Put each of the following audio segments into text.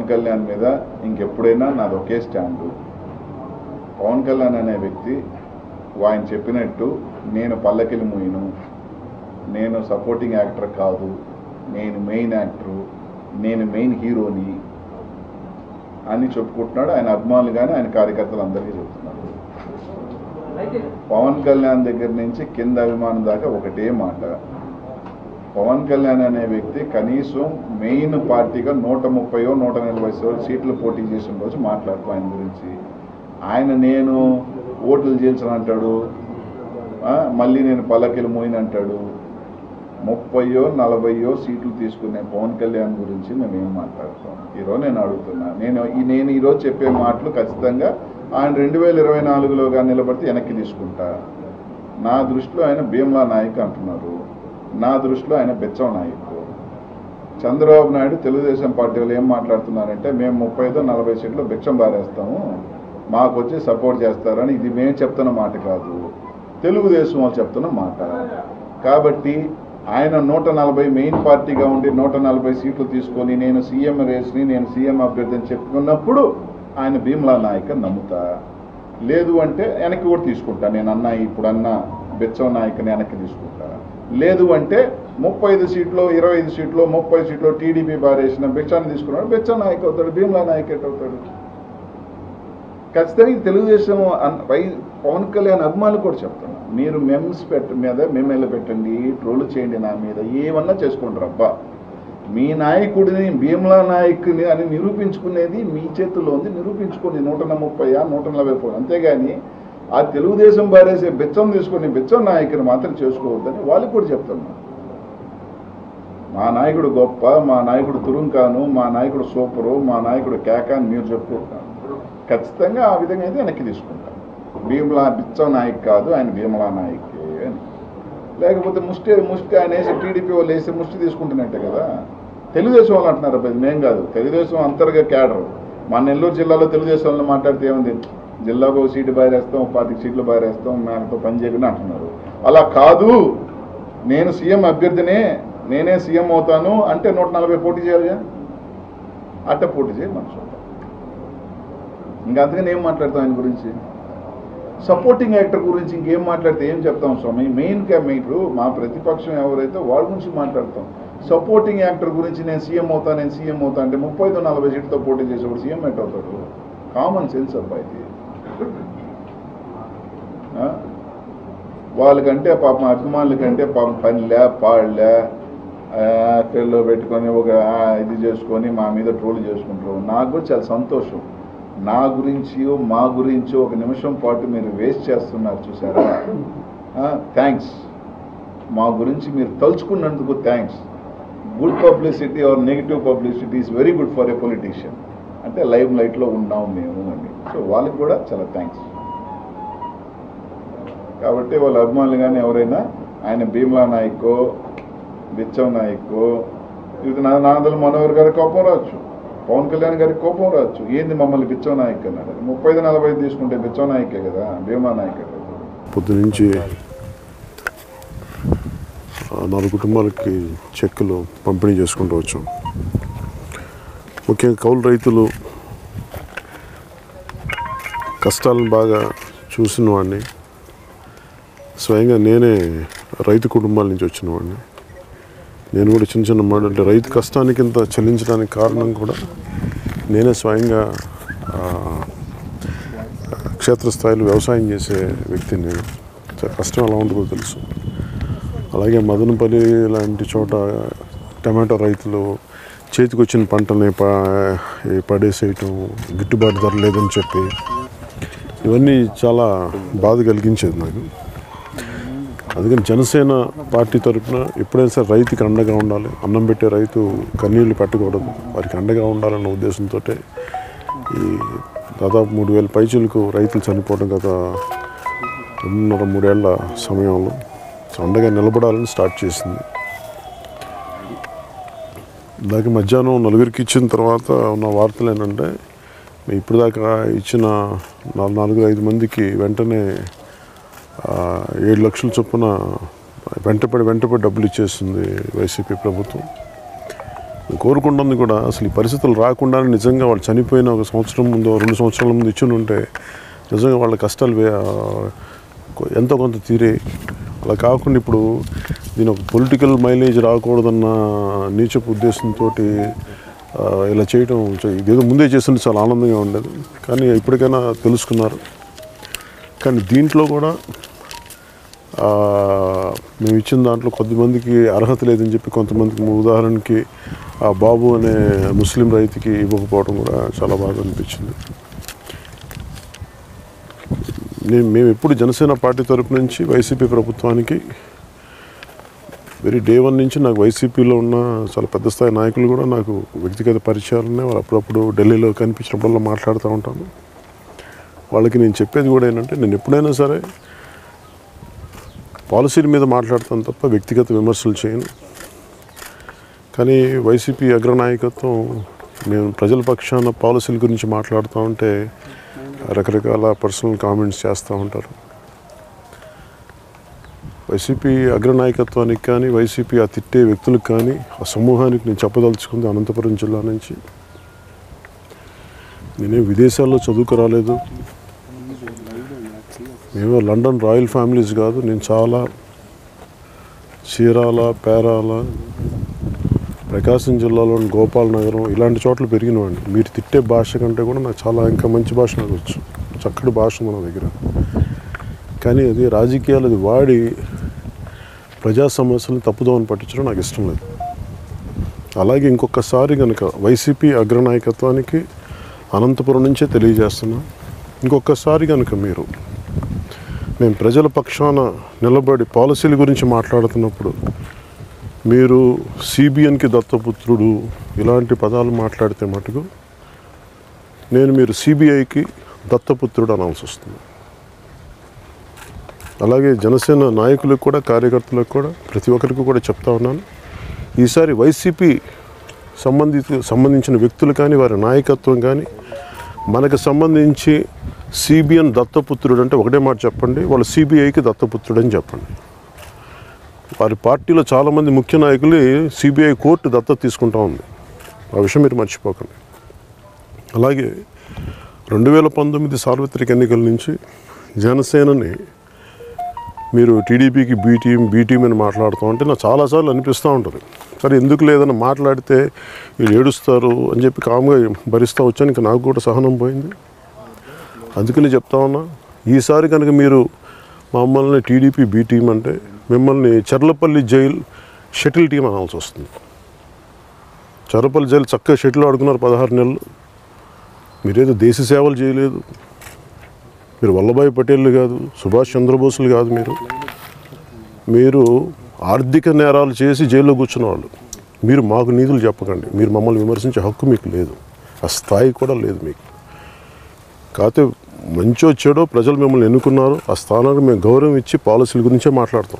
పవన్ కళ్యాణ్ మీద ఇంకెప్పుడైనా నాది ఒకే స్టాండు పవన్ కళ్యాణ్ అనే వ్యక్తి ఆయన చెప్పినట్టు నేను పల్లకిలి మూయను నేను సపోర్టింగ్ యాక్టర్ కాదు నేను మెయిన్ యాక్టరు నేను మెయిన్ హీరోని అని చెప్పుకుంటున్నాడు ఆయన అభిమానులు కానీ ఆయన కార్యకర్తలు అందరికీ చెప్తున్నాడు పవన్ కళ్యాణ్ దగ్గర నుంచి కింద అభిమానం దాకా ఒకటే మాట పవన్ కళ్యాణ్ అనే వ్యక్తి కనీసం మెయిన్ పార్టీగా నూట ముప్పయో నూట నలభై సీట్లు పోటీ చేసిన రోజు మాట్లాడుతూ ఆయన గురించి ఆయన నేను ఓట్లు చేల్చిన అంటాడు ఆ, మళ్ళీ నేను పల్లకిలు మోయిన అంటాడు ముప్పయో నలభైయో సీట్లు తీసుకునే పవన్ కళ్యాణ్ గురించి మేము ఏం మాట్లాడతాం ఈరోజు నేను అడుగుతున్నా నేను ఈ- నేను ఈరోజు చెప్పే మాటలు ఖచ్చితంగా ఆయన రెండు వేల ఇరవై నాలుగులోగా నిలబడితే వెనక్కి తీసుకుంటా నా దృష్టిలో ఆయన భీమ్లా నాయక్ అంటున్నారు నా దృష్టిలో ఆయన బెచ్చం నాయక్ చంద్రబాబు నాయుడు తెలుగుదేశం పార్టీ వాళ్ళు ఏం మాట్లాడుతున్నారంటే మేము ముప్పై ఐదు నలభై సీట్లు భిక్షం బారేస్తాము మాకు వచ్చి సపోర్ట్ చేస్తారని ఇది మేము చెప్తున్న మాట కాదు తెలుగుదేశం వాళ్ళు చెప్తున్న మాట కాబట్టి ఆయన నూట నలభై మెయిన్ పార్టీగా ఉండి నూట నలభై సీట్లు తీసుకొని నేను సీఎం రేస్ని నేను సీఎం అభ్యర్థి అని చెప్పుకున్నప్పుడు ఆయన భీమ్లా నాయక్ అని నమ్ముతా లేదు అంటే వెనక్కి కూడా తీసుకుంటా నేను అన్నా ఇప్పుడు అన్న బెచ్చం నాయక్ని వెనక్కి తీసుకుంటా లేదు అంటే ముప్పై ఐదు సీట్లు ఇరవై ఐదు సీట్లు ముప్పై సీట్లు టీడీపీ బారేసిన బెచ్చాన్ని తీసుకున్నాడు బెచ్చం నాయక్ అవుతాడు భీమ్లా నాయక్ ఎట్ అవుతాడు ఖచ్చితంగా ఇది తెలుగుదేశం అన్- వై పవన్ కళ్యాణ్ అభిమానులు కూడా చెప్తున్నా మీరు మెమ్స్ పెట్ట మీద మెమ్మెల్లు పెట్టండి ట్రోల్ చేయండి నా మీద ఏమన్నా చేసుకోండి రబ్బా మీ నాయకుడిని భీమ్లా నాయకుని అని నిరూపించుకునేది మీ చేతుల్లో ఉంది నిరూపించుకోండి నూట ముప్పై నూట నలభై ఫోర్ అంతేగాని ఆ తెలుగుదేశం బారేసే బెచ్చం తీసుకొని బెచ్చం నాయకుని మాత్రం చేసుకోవద్దని వాళ్ళకి కూడా చెప్తున్నా మా నాయకుడు గొప్ప మా నాయకుడు తురుంకాను మా నాయకుడు సూపరు మా నాయకుడు కేక అని మీరు చెప్పుకుంటున్నారు ఖచ్చితంగా ఆ విధంగా అయితే వెనక్కి తీసుకుంటాం భీమలా బిచ్చం నాయక్ కాదు ఆయన భీమలా నాయక్ అని లేకపోతే ముష్టి ముష్టి ఆయన వేసి టీడీపీ వాళ్ళు వేసి ముష్టి తీసుకుంటున్నట్టే కదా తెలుగుదేశం వాళ్ళు అంటున్నారు అబ్బాయి మేం కాదు తెలుగుదేశం అంతర్గత క్యాడర్ మా నెల్లూరు జిల్లాలో తెలుగుదేశం వాళ్ళు మాట్లాడితే ఏముంది జిల్లాకు ఒక సీటు బారేస్తాం ఒక పాతిక సీట్లు బారేస్తాం మేనతో పని చేయకుండా అంటున్నారు అలా కాదు నేను సీఎం అభ్యర్థినే నేనే సీఎం అవుతాను అంటే నూట నలభై పోటీ చేయాలిగా అట్ట పోటీ చేయి మనుషులు ఇంకా అందుకని ఏం మాట్లాడతాం ఆయన గురించి సపోర్టింగ్ యాక్టర్ గురించి ఇంకేం మాట్లాడితే ఏం చెప్తాం స్వామి మెయిన్ ఇప్పుడు మా ప్రతిపక్షం ఎవరైతే వాళ్ళ గురించి మాట్లాడతాం సపోర్టింగ్ యాక్టర్ గురించి నేను సీఎం అవుతా నేను సీఎం అవుతా అంటే ముప్పై ఐదు నలభై సీట్తో పోటీ చేసేవాడు సీఎం ఎట్ అవుతాడు కామన్ సెన్స్ అబ్బాయి ఆ? వాళ్ళకంటే పాపం అభిమానులకంటే పాపం పనిలే పాడలే పిల్లలు పెట్టుకొని ఒక ఆ, ఇది చేసుకొని మా మీద ట్రోల్ చేసుకుంటారు నాకు కూడా చాలా సంతోషం నా గురించి మా గురించి ఒక నిమిషం పాటు మీరు వేస్ట్ చేస్తున్నారు చూసారా థ్యాంక్స్ మా గురించి మీరు తలుచుకున్నందుకు thanks good publicity or negative publicity is very good for a politician అంటే లైవ్ లైట్లో ఉన్నాం మేము అని సో వాళ్ళకి కూడా చాలా థ్యాంక్స్ కాబట్టి వాళ్ళ అభిమానులు కానీ ఎవరైనా ఆయన భీమ్లా నాయకో బిచ్చం నాయకో ఇది నా నాదల మనోహర్ గారి కోపం రావచ్చు పవన్ కళ్యాణ్ గారికి కోపం రావచ్చు ఏంది మమ్మల్ని బిచ్చం నాయక్ అన్నాడు అది ముప్పై ఐదు నలభై ఐదు తీసుకుంటే బిచ్చం నాయకే కదా భీమా నాయకే కదా పొద్దునుంచి ఆ, నాలుగు కుటుంబాలకి చెక్కులు పంపిణీ చేసుకుంటూ వచ్చాం ముఖ్యంగా కౌలు రైతులు కష్టాలను బాగా చూసిన వాడిని స్వయంగా నేనే రైతు కుటుంబాల నుంచి వచ్చిన వాడిని నేను కూడా చిన్న చిన్న మాట అంటే రైతు కష్టానికి ఇంత చెల్లించడానికి కారణం కూడా నేనే స్వయంగా ఆ, క్షేత్రస్థాయిలో వ్యవసాయం చేసే వ్యక్తిని నేను చాలా కష్టం ఎలా ఉంటుందో తెలుసు అలాగే మదనపల్లి లాంటి చోట టమాటో రైతులు చేతికి వచ్చిన పంటని ప ఈ పడేసేయటం గిట్టుబాటు ధర లేదని చెప్పి ఇవన్నీ చాలా బాధ కలిగించేది నాకు అందుకని జనసేన పార్టీ తరఫున ఎప్పుడైనా సరే రైతుకి అండగా ఉండాలి అన్నం పెట్టే రైతు కన్నీళ్లు పెట్టకూడదు వారికి అండగా ఉండాలన్న ఉద్దేశంతో ఈ దాదాపు మూడు వేల పైచీలకు రైతులు చనిపోవడం గత రెండున్నర మూడేళ్ల సమయంలో సో అండగా నిలబడాలని స్టార్ట్ చేసింది ఇందాక మధ్యాహ్నం నలుగురికి ఇచ్చిన తర్వాత ఉన్న వార్తలు ఏంటంటే మేము ఇప్పుడు దాకా ఇచ్చిన నాలుగు నాలుగు ఐదు మందికి వెంటనే ఆ, ఏడు లక్షల చొప్పున వెంటపడి వెంటపడి డబ్బులు ఇచ్చేస్తుంది వైసీపీ ప్రభుత్వం కోరుకుంటుంది కూడా అసలు ఈ పరిస్థితులు రాకుండా నిజంగా వాళ్ళు చనిపోయిన ఒక సంవత్సరం ముందు రెండు సంవత్సరాల ముందు ఇచ్చి ఉంటే నిజంగా వాళ్ళ కష్టాలు వే- కొ- ఎంతో కొంత తీరే అలా కాకుండా ఇప్పుడు దీని ఒక పొలిటికల్ మైలేజ్ రాకూడదన్న నీచపు ఉద్దేశంతో ఇలా చేయడం చ- ఇదేదో ముందే చేస్తుంటే చాలా ఆనందంగా ఉండేది కానీ ఇప్పటికైనా తెలుసుకున్నారు కానీ దీంట్లో కూడా ఆ, మేము ఇచ్చిన దాంట్లో కొద్దిమందికి అర్హత లేదని చెప్పి కొంతమందికి ఉదాహరణకి ఆ బాబు అనే ముస్లిం రైతుకి ఇవ్వకపోవడం కూడా చాలా బాగా అనిపించింది నేను మేము ఎప్పుడు జనసేన పార్టీ తరపు నుంచి వైసీపీ ప్రభుత్వానికి వెరీ డే వన్ నుంచి నాకు వైసీపీలో ఉన్న చాలా పెద్ద స్థాయి నాయకులు కూడా నాకు వ్యక్తిగత పరిచయాలు ఉన్నాయి వాళ్ళు అప్పుడప్పుడు ఢిల్లీలో కనిపించినప్పుడల్లా మాట్లాడుతూ ఉంటాను వాళ్ళకి నేను చెప్పేది కూడా ఏంటంటే నేను ఎప్పుడైనా సరే పాలసీల మీద మాట్లాడతాను తప్ప వ్యక్తిగత విమర్శలు చేయను కానీ వైసీపీ అగ్రనాయకత్వం నేను ప్రజల పక్షాన పాలసీల గురించి మాట్లాడుతూ ఉంటే రకరకాల పర్సనల్ కామెంట్స్ చేస్తూ ఉంటారు వైసీపీ అగ్రనాయకత్వానికి కానీ వైసీపీ ఆ తిట్టే వ్యక్తులకు కానీ ఆ సమూహానికి నేను చెప్పదలుచుకుంది అనంతపురం జిల్లా నుంచి నేనే విదేశాల్లో చదువుకు రాలేదు మేము లండన్ రాయల్ ఫ్యామిలీస్ కాదు నేను చాలా చీరాల పేరాల ప్రకాశం జిల్లాలోని గోపాల్ నగరం ఇలాంటి చోట్ల పెరిగినవాడిని మీరు తిట్టే భాష కంటే కూడా నాకు చాలా ఇంకా మంచి భాష నాకు వచ్చు చక్కటి భాష ఉంది నా దగ్గర కానీ అది రాజకీయాలు అది వాడి ప్రజా సమస్యలను తప్పుదోవని పట్టించడం నాకు ఇష్టం లేదు అలాగే ఇంకొకసారి కనుక వైసీపీ అగ్రనాయకత్వానికి అనంతపురం నుంచే తెలియజేస్తున్నా ఇంకొకసారి కనుక మీరు మేము ప్రజల పక్షాన నిలబడి పాలసీల గురించి మాట్లాడుతున్నప్పుడు మీరు సిబిఎన్కి దత్తపుత్రుడు ఇలాంటి పదాలు మాట్లాడితే మటుకు నేను మీరు సిబిఐకి దత్తపుత్రుడు అనాల్సి వస్తుంది అలాగే జనసేన నాయకులకు కూడా కార్యకర్తలకు కూడా ప్రతి ఒక్కరికి కూడా చెప్తా ఉన్నాను ఈసారి వైసీపీ సంబంధిత సంబంధించిన వ్యక్తులు కానీ వారి నాయకత్వం కానీ మనకు సంబంధించి సిబిఎన్ దత్తపుత్రుడు అంటే ఒకటే మాట చెప్పండి వాళ్ళు సిబిఐకి దత్తపుత్రుడు అని చెప్పండి వారి పార్టీలో చాలామంది ముఖ్య నాయకులు సిబిఐ కోర్టు దత్తత తీసుకుంటా ఉంది ఆ విషయం మీరు మర్చిపోకండి అలాగే రెండు వేల పంతొమ్మిది సార్వత్రిక ఎన్నికల నుంచి జనసేనని మీరు టీడీపీకి బీ టీం బీ టీం అని మాట్లాడుతూ ఉంటే నాకు చాలాసార్లు అనిపిస్తూ ఉంటుంది సరే ఎందుకు లేదని మాట్లాడితే వీళ్ళు ఏడుస్తారు అని చెప్పి కామ్గా భరిస్తూ వచ్చాను ఇంకా నాకు కూడా సహనం పోయింది అందుకని చెప్తా ఉన్నా ఈసారి కనుక మీరు మమ్మల్ని టీడీపీ బీ టీం అంటే మిమ్మల్ని చర్లపల్లి జైల్ షటిల్ టీం అనాల్సి వస్తుంది చర్లపల్లి జైలు చక్కగా షటిల్ ఆడుకున్నారు పదహారు నెలలు మీరేదో దేశ సేవలు చేయలేదు మీరు వల్లభాయ్ పటేల్ కాదు సుభాష్ చంద్రబోసులు కాదు మీరు మీరు ఆర్థిక నేరాలు చేసి జైల్లో కూర్చున్న వాళ్ళు మీరు మాకు నీతులు చెప్పకండి మీరు మమ్మల్ని విమర్శించే హక్కు మీకు లేదు ఆ స్థాయి కూడా లేదు మీకు కాకపోతే మంచో చెడో ప్రజలు మిమ్మల్ని ఎన్నుకున్నారు ఆ స్థానానికి మేము గౌరవం ఇచ్చి పాలసీల గురించే మాట్లాడతాం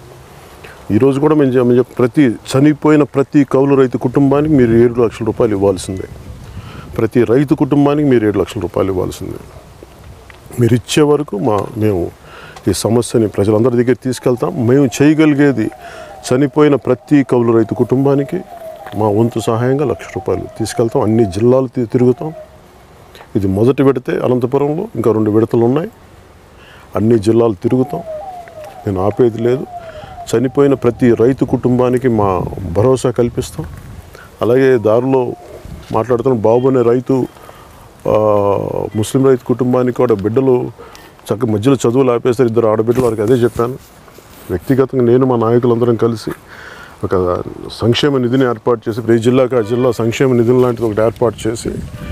ఈరోజు కూడా మేము చె- మేము చెప్- ప్రతి చనిపోయిన ప్రతి కౌలు రైతు కుటుంబానికి మీరు ఏడు లక్షల రూపాయలు ఇవ్వాల్సిందే ప్రతి రైతు కుటుంబానికి మీరు ఏడు లక్షల రూపాయలు ఇవ్వాల్సిందే మీరు ఇచ్చే వరకు మా మేము ఈ సమస్యని ప్రజలందరి దగ్గర తీసుకెళ్తాం మేము చేయగలిగేది చనిపోయిన ప్రతి కౌలు రైతు కుటుంబానికి మా వంతు సహాయంగా లక్ష రూపాయలు తీసుకెళ్తాం అన్ని జిల్లాలు తి- తిరుగుతాం ఇది మొదటి విడతే అనంతపురంలో ఇంకా రెండు విడతలు ఉన్నాయి అన్ని జిల్లాలు తిరుగుతాం నేను ఆపేది లేదు చనిపోయిన ప్రతి రైతు కుటుంబానికి మా భరోసా కల్పిస్తాం అలాగే దారిలో మాట్లాడుతున్న బాబు అనే రైతు ఆ, ముస్లిం రైతు కుటుంబానికి కూడా బిడ్డలు చక్క మధ్యలో చదువులు ఆపేస్తారు ఇద్దరు ఆడబిడ్డలు వారికి అదే చెప్పాను వ్యక్తిగతంగా నేను మా నాయకులందరం కలిసి ఒక సంక్షేమ నిధిని ఏర్పాటు చేసి ప్రతి జిల్లాకి ఆ జిల్లా సంక్షేమ నిధులు లాంటిది ఒకటి ఏర్పాటు చేసి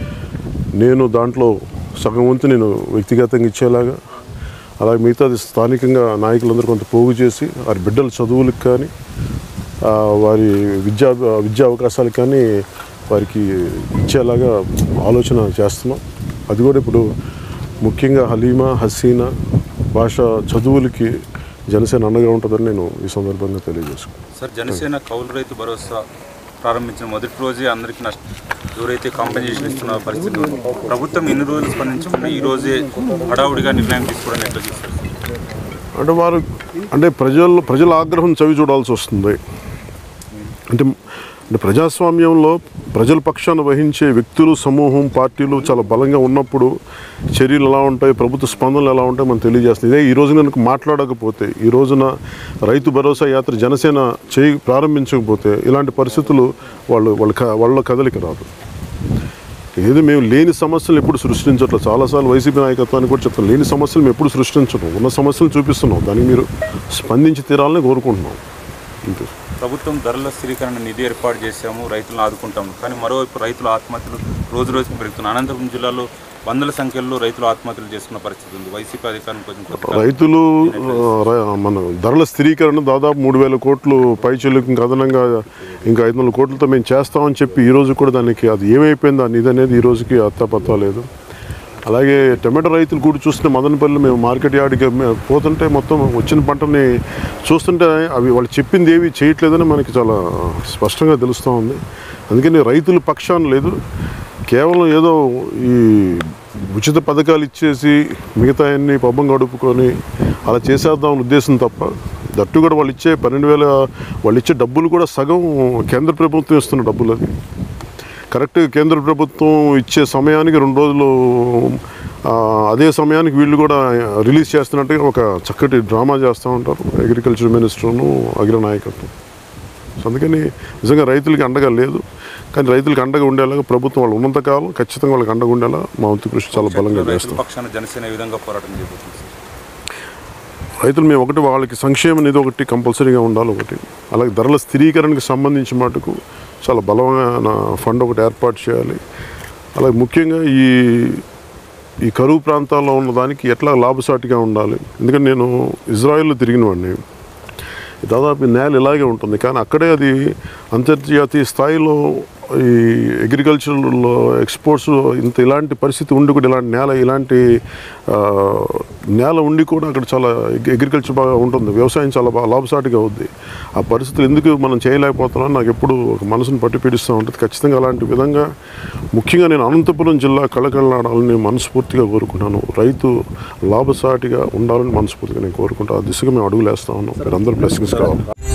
నేను దాంట్లో సగం వంతు నేను వ్యక్తిగతంగా ఇచ్చేలాగా అలాగే మిగతాది స్థానికంగా నాయకులందరూ కొంత పోగు చేసి వారి బిడ్డల చదువులకు కానీ ఆ, వారి విద్యా విద్యా అవకాశాలకు కానీ వారికి ఇచ్చేలాగా ఆలోచన చేస్తున్నాం అది కూడా ఇప్పుడు ముఖ్యంగా హలీమా హసీనా భాష చదువులకి జనసేన అండగా ఉంటుందని నేను ఈ సందర్భంగా తెలియజేసుకున్నాను సార్ జనసేన కౌలు రైతు భరోసా ప్రారంభించిన మొదటి రోజే అందరికీ నష్ట ఎవరైతే కాంపెన్సేషన్ ఇస్తున్న పరిస్థితి ఉంది. ప్రభుత్వం ఎన్ని రోజులు స్పందించకుండా ఈ రోజే హడావుడిగా నిర్ణయం తీసుకోవడం ఎట్లా చూస్తారు అంటే వారు అంటే ప్రజలు ప్రజల ఆగ్రహం చవి చూడాల్సి వస్తుంది అంటే అంటే ప్రజాస్వామ్యంలో ప్రజల పక్షాన వహించే వ్యక్తులు సమూహం పార్టీలు చాలా బలంగా ఉన్నప్పుడు చర్యలు ఎలా ఉంటాయి ప్రభుత్వ స్పందనలు ఎలా ఉంటాయి మనం తెలియజేస్తుంది ఇదే ఈ రోజు కనుక మాట్లాడకపోతే ఈ రోజున రైతు భరోసా యాత్ర జనసేన చేయి ప్రారంభించకపోతే ఇలాంటి పరిస్థితులు వాళ్ళు వాళ్ళ క- వాళ్ళ కదలిక రాదు ఏది మేము లేని సమస్యలు ఎప్పుడు సృష్టించట్లేదు చాలాసార్లు వైసీపీ నాయకత్వాన్ని కూడా చెప్తాం లేని సమస్యలు మేము ఎప్పుడు సృష్టించడం ఉన్న సమస్యలు చూపిస్తున్నాం దానికి మీరు స్పందించి తీరాలని కోరుకుంటున్నాం అంతే ప్రభుత్వం ధరల స్థిరీకరణ నిధి ఏర్పాటు చేశాము రైతులను ఆదుకుంటాము కానీ మరోవైపు రైతుల ఆత్మహత్యలు రోజు రోజుకు పెరుగుతున్నాయి అనంతపురం జిల్లాలో వందల సంఖ్యలో రైతులు ఆత్మహత్యలు చేసుకున్న పరిస్థితి ఉంది వైసీపీ అధికారం కొంచెం కొద్దిగా రైతులు ఆ, రై- మన ధరల స్థిరీకరణ దాదాపు మూడు వేల కోట్లు పైచీలకు ఇంకా అదనంగా ఇంకా ఐదు వందల కోట్లతో మేము చేస్తామని చెప్పి ఈ రోజు కూడా దానికి అది ఏమైపోయింది ఆ నిధి అనేది ఈ రోజుకి అత్తపత్తా లేదు అలాగే టమాటో రైతులు కూడా చూస్తుంటే మదనపల్లి మేము మార్కెట్ యార్డ్కి మే- పోతుంటే మొత్తం వచ్చిన పంటని చూస్తుంటే అవి వాళ్ళు చెప్పింది ఏవి చేయట్లేదని మనకి చాలా స్పష్టంగా తెలుస్తూ ఉంది అందుకని రైతుల పక్షాన లేదు కేవలం ఏదో ఈ ఉచిత పథకాలు ఇచ్చేసి మిగతా అన్ని పబ్బం గడుపుకొని అలా చేసేద్దాం ఉద్దేశం తప్ప దట్టు కూడా వాళ్ళు ఇచ్చే పన్నెండు వేల వాళ్ళు ఇచ్చే డబ్బులు కూడా సగం కేంద్ర ప్రభుత్వం ఇస్తున్న డబ్బులు అది కరెక్ట్ కేంద్ర ప్రభుత్వం ఇచ్చే సమయానికి రెండు రోజులు ఆ, అదే సమయానికి వీళ్ళు కూడా రిలీజ్ చేస్తున్నట్టుగా ఒక చక్కటి డ్రామా చేస్తూ ఉంటారు అగ్రికల్చర్ మినిస్టర్ను అగ్ర నాయకత్వం సో అందుకని నిజంగా రైతులకి అండగా లేదు కానీ రైతులకు అండగా ఉండేలాగా ప్రభుత్వం వాళ్ళు ఉన్నంతకాలం ఖచ్చితంగా వాళ్ళకి అండగా ఉండేలా మా వంతు కృషి చాలా బలంగా రైతుల చేస్తాం పక్షాన జనసేన ఈ విధంగా పోరాటం చేయబోతుంది సార్. రైతులు మేము ఒకటి వాళ్ళకి సంక్షేమ నిధి ఒకటి కంపల్సరీగా ఉండాలి ఒకటి అలాగే ధరల స్థిరీకరణకు సంబంధించి మటుకు చాలా బలమైన ఫండ్ ఒకటి ఏర్పాటు చేయాలి అలాగే ముఖ్యంగా ఈ ఈ కరువు ప్రాంతాల్లో ఉన్న దానికి ఎట్లా లాభసాటిగా ఉండాలి ఎందుకంటే నేను ఇజ్రాయెల్లో తిరిగిన వాడిని దాదాపు ఈ నేల ఇలాగే ఉంటుంది కానీ అక్కడే అది అంతర్జాతీయ స్థాయిలో ఈ అగ్రికల్చర్లో ఎక్స్పోర్ట్స్ ఇంత ఇలాంటి పరిస్థితి ఉండి కూడా ఇలాంటి నేల ఇలాంటి ఆ, నేల ఉండి కూడా అక్కడ చాలా అగ్రికల్చర్ బాగా ఉంటుంది వ్యవసాయం చాలా బాగా లాభసాటిగా అవుద్ది ఆ పరిస్థితులు ఎందుకు మనం చేయలేకపోతున్నాం నాకు ఎప్పుడు ఒక మనసును పట్టి పీడిస్తూ ఉంటుంది ఖచ్చితంగా అలాంటి విధంగా ముఖ్యంగా నేను అనంతపురం జిల్లా కళకళలాడాలని మనస్ఫూర్తిగా కోరుకుంటాను రైతు లాభసాటిగా ఉండాలని మనస్ఫూర్తిగా నేను కోరుకుంటాను ఆ దిశగా మేము అడుగులేస్తా ఉన్నాం మీరు అందరూ బ్లెస్సింగ్స్ కావాలి